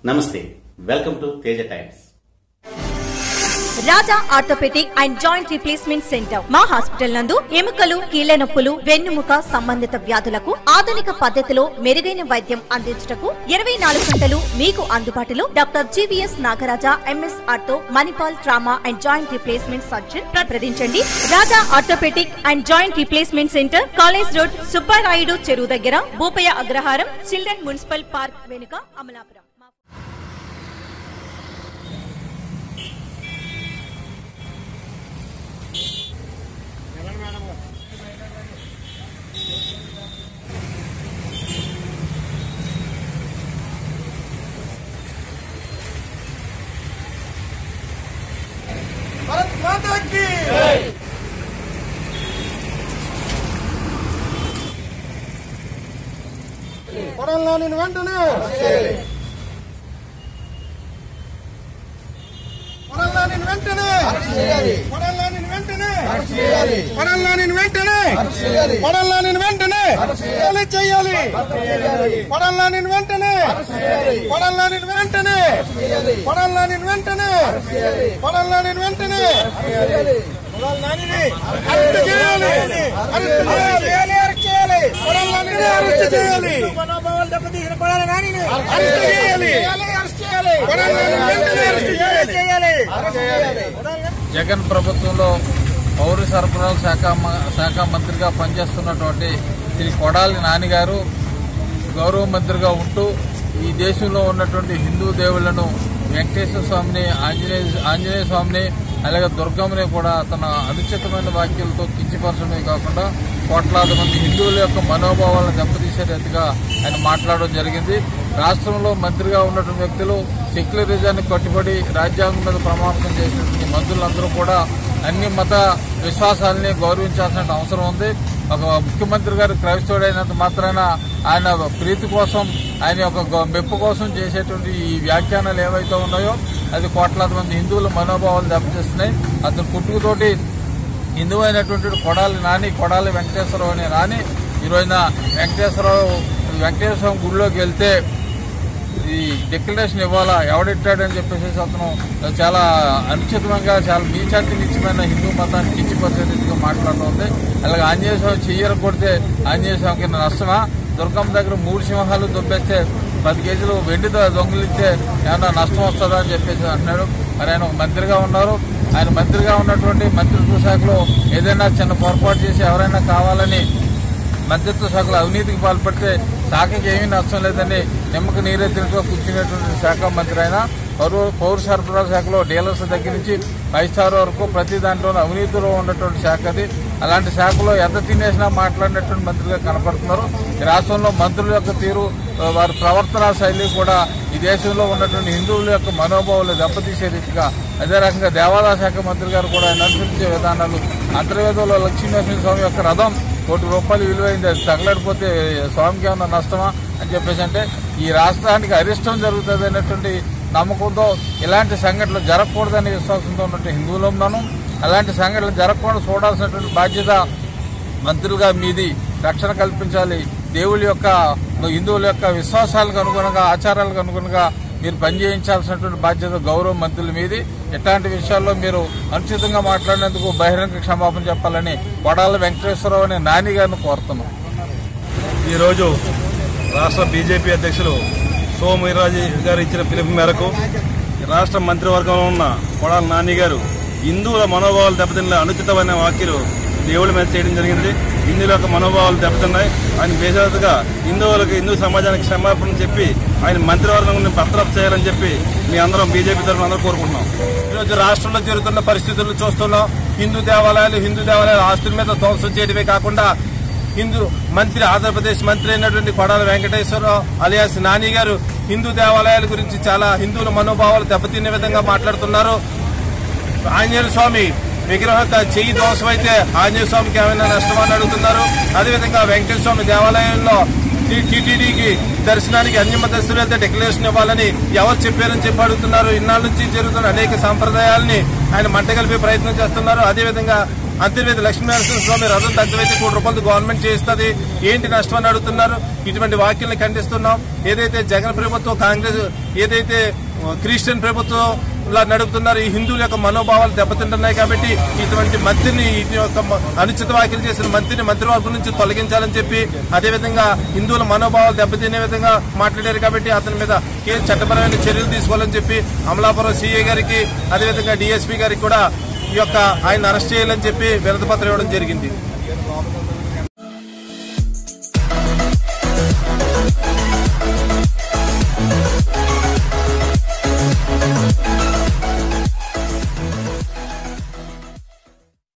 నమస్తే welcome to Teja Times Raja orthopaedic and joint replacement centre మా hospital నందు ఎముకలు కీళ్ల నొప్పులు వెన్నుముక సంబంధిత వ్యాధులకు ఆధునిక పద్ధతిలో మెరుగైన వైద్యం అందించుటకు ఇరవై నాలుగు గంటలు మీకు అందుబాటులో doctor GVS Nagaraja MS ortho Manipal trauma and joint replacement surgeon ప్రతిదించండి Raja orthopaedic and joint replacement centre college road Subbarayudu చెరువు దగ్గర Bhupaya Agraharam children municipal park వెనుక అమలాపురం మా- भारत माता की కొడాలని వెంటనే కొడాలని వెంటనే కొడాలని వెంటనే కొడాలని వెంటనే కొడాలని వెంటనే చేయాలి చేయాలి కొడాలని వెంటనే కొడాలని వెంటనే కొడాలని వెంటనే కొడాలని వెంటనే అరెస్ట్ చేయాలి అరెస్ట్ చేయాలి అరెస్ట్ చేయాలి కొడాలని అరెస్ట్ చేయాలి మనోభావాలు దెబ్బతీసిన కొడాలి నానిని అరెస్ట్ చేయాలి అరెస్ట్ చేయాలి కొడాలని వెంటనే అరెస్ట్ చేయాలి జగన్ ప్రభుత్వంలో పౌర సరఫరాల శాఖ మ- శాఖ మంత్రిగా పనిచేస్తున్నటువంటి శ్రీ కొడాలి నానిగారు గౌరవ మంత్రిగా ఉంటూ ఈ దేశంలో ఉన్నటువంటి హిందూ దేవుళ్లను వెంకటేశ్వర స్వామిని ఆంజనేయ ఆంజనేయ స్వామిని అలాగే దుర్గమ్మని కూడా తన అనుచితమైన వాక్యాలతో కించపరచడమే కాకుండా కోట్లాది మంది హిందువుల యొక్క మనోభావాలను దెబ్బతీసే రీతిగా ఆయన మాట్లాడడం జరిగింది రాష్ట్రంలో మంత్రిగా ఉన్నటువంటి వ్యక్తులు సెక్యులరిజాన్ని కట్టుబడి రాజ్యాంగం మీద ప్రమాణం చేసినటువంటి మంత్రులందరూ కూడా అన్ని మత విశ్వాసాలని గౌరవించాల్సిన అవసరం ఉంది ఒక ముఖ్యమంత్రి గారు క్రైస్తవుడైనంత మాత్రాన ఆయన ప్రీతి కోసం ఆయన యొక్క గ- మెప్పు కోసం చేసేటువంటి ఈ వ్యాఖ్యానాలు ఏవైతే ఉన్నాయో అది కోట్లాది మంది హిందువుల మనోభావాలు దెబ్బతీస్తున్నాయి అతను పుట్టుకతోటి హిందువు అయినటువంటి కొడాలి నాని కొడాలి వెంకటేశ్వరరావు అనే నాని ఈ రోజున వెంకటేశ్వరరావు వెంకటేశ్వర స్వామి గుడిలోకి వెళ్తే ఈ డిక్లరేషన్ ఇవ్వాలా ఎవడిట్టాడని చెప్పేసి అతను చాలా అనుచితంగా చాలా నీచాటి నిత్యమైన హిందూ మతాన్ని కించిపరిచే రీతిగా మాట్లాడుతూ ఉంది అలాగే ఆంజనేయ స్వామి చెయ్యర కొడితే ఆంజనేయ స్వామి కింద నష్టమా దుర్గమ్మ దగ్గర మూడు సింహాలు దొబ్బేస్తే పది కేజీలు వెండి ద- దొంగిలిస్తే ఏమన్నా నష్టం వస్తుందా అని చెప్పేసి అంటున్నాడు మరి ఆయన ఒక మంత్రిగా ఉన్నారు ఆయన మంత్రిగా ఉన్నటువంటి మంత్రిత్వ శాఖలో ఏదైనా చిన్న పొరపాటు చేసి ఎవరైనా కావాలని మంత్రిత్వ శాఖలో అవినీతికి పాల్పడితే శాఖకి ఏమీ నష్టం లేదని నిమ్మక నీరెత్తినట్టుగా కూర్చునేటువంటి శాఖ మంత్రి అయినా పౌర పౌర సరఫరాల శాఖలో డీలర్స్ దగ్గర నుంచి ఫైవ్ స్టార్ వరకు ప్రతి దాంట్లోనూ అవినీతిలో ఉన్నటువంటి శాఖ అది అలాంటి శాఖలో ఎంత తినేసినా మాట్లాడినటువంటి మంత్రిగా కనపడుతున్నారు ఈ రాష్ట్రంలో మంత్రుల యొక్క తీరు ఆ, వారి ప్రవర్తన శైలి కూడా ఈ దేశంలో ఉన్నటువంటి హిందువుల యొక్క మనోభావాలు దెబ్బతీసే రీతిగా అదే రకంగా దేవాదాయ శాఖ మంత్రి గారు కూడా ఆయన అనుసరించే విధానాలు అంతర్వేదంలో లక్ష్మీనరసింహ స్వామి యొక్క రథం కోటి రూపాయలు విలువైంది అది తగలడిపోతే స్వామికి ఏమన్నా నష్టమా అని చెప్పేసి అంటే ఈ రాష్ట్రానికి అరిష్టం జరుగుతుంది అనేటువంటి నమ్మకంతో ఇలాంటి సంఘటనలు జరగకూడదనే విశ్వాసంతో ఉన్నటువంటి హిందువులు ఉన్నాను అలాంటి సంఘటనలు జరగకుండా చూడాల్సినటువంటి బాధ్యత మంత్రులుగా మీది రక్షణ కల్పించాలి దేవుళ్ళ యొక్క హిందువుల యొక్క విశ్వాసాలకు అనుగుణంగా ఆచారాలకు అనుగుణంగా మీరు పనిచేయించాల్సినటువంటి బాధ్యత గౌరవ మంత్రుల మీది ఇట్లాంటి విషయాల్లో మీరు అనుచితంగా మాట్లాడినందుకు బహిరంగ క్షమాపణ చెప్పాలని కొడాల వెంకటేశ్వరరావు అనే నాని గారిని కోరుతున్నాం ఈరోజు రాష్ట్ర బీజేపీ అధ్యక్షులు సోమవీర్రాజు గారు ఇచ్చిన పిలుపు మేరకు రాష్ట్ర మంత్రివర్గంలో ఉన్న కొడాల నాని గారు హిందువుల మనోభావాలు దెబ్బతిన్న అనుచితమైన వ్యాఖ్యలు దేవుళ్ళ మీద చేయడం జరిగింది హిందువుల యొక్క మనోభావాలు దెబ్బతిన్నాయి ఆయన బేషరతుగా హిందువులకు హిందూ సమాజానికి క్షమాపణ చెప్పి ఆయన మంత్రివర్గం నుండి బర్తరఫ్ చేయాలని చెప్పి మీ అందరం బీజేపీ తరఫున అందరూ కోరుకుంటున్నాం ఈరోజు రాష్ట్రంలో జరుగుతున్న పరిస్థితులు చూస్తున్నాం హిందూ దేవాలయాలు హిందూ దేవాలయాల ఆస్తుల మీద ధ్వంసం చేయడమే కాకుండా హిందూ మంత్రి ఆంధ్రప్రదేశ్ మంత్రి అయినటువంటి కొడాల వెంకటేశ్వరరావు అలియాస్ నాని గారు హిందూ దేవాలయాల గురించి చాలా హిందువుల మనోభావాలు దెబ్బతినే విధంగా మాట్లాడుతున్నారు ఆంజనేయ స్వామి విగ్రహం త- చెయ్యి దోషం అయితే ఆంజనేయ స్వామికి ఏమైనా నష్టమని అడుగుతున్నారు అదేవిధంగా వెంకటేశ్వర స్వామి దేవాలయంలో టీటీడీకి దర్శనానికి అన్యమతస్తులు అయితే డిక్లరేషన్ ఇవ్వాలని ఎవరు చెప్పారని చెప్పి అడుగుతున్నారు ఇన్నాళ్ళ నుంచి జరుగుతున్న అనేక సాంప్రదాయాలని ఆయన మంటగలిపే ప్రయత్నం చేస్తున్నారు అదేవిధంగా అంతర్వేది లక్ష్మీనరసింహ స్వామి రథం తగ్గవైతే కోటి రూపాయలు గవర్నమెంట్ చేస్తుంది ఏంటి నష్టం అని అడుగుతున్నారు ఇటువంటి వ్యాఖ్యల్ని ఖండిస్తున్నాం ఏదైతే జగన్ ప్రభుత్వం కాంగ్రెస్ ఏదైతే క్రిస్టియన్ ప్రభుత్వం ఇలా నడుపుతున్నారు ఈ హిందువుల యొక్క మనోభావాలు దెబ్బతింటున్నాయి కాబట్టి ఇటువంటి మంత్రిని ఇటు యొక్క మ- అనుచిత వ్యాఖ్యలు చేసిన మంత్రిని మంత్రివర్గం నుంచి తొలగించాలని చెప్పి అదేవిధంగా హిందువుల మనోభావాలు దెబ్బతినే విధంగా మాట్లాడారు కాబట్టి అతని మీద కేసు చట్టపరమైన చర్యలు తీసుకోవాలని చెప్పి అమలాపురం సీఏ గారికి అదేవిధంగా డిఎస్పీ గారికి కూడా ఈ యొక్క ఆయన అరెస్ట్ చేయాలని చెప్పి వినతి పత్రం ఇవ్వడం జరిగింది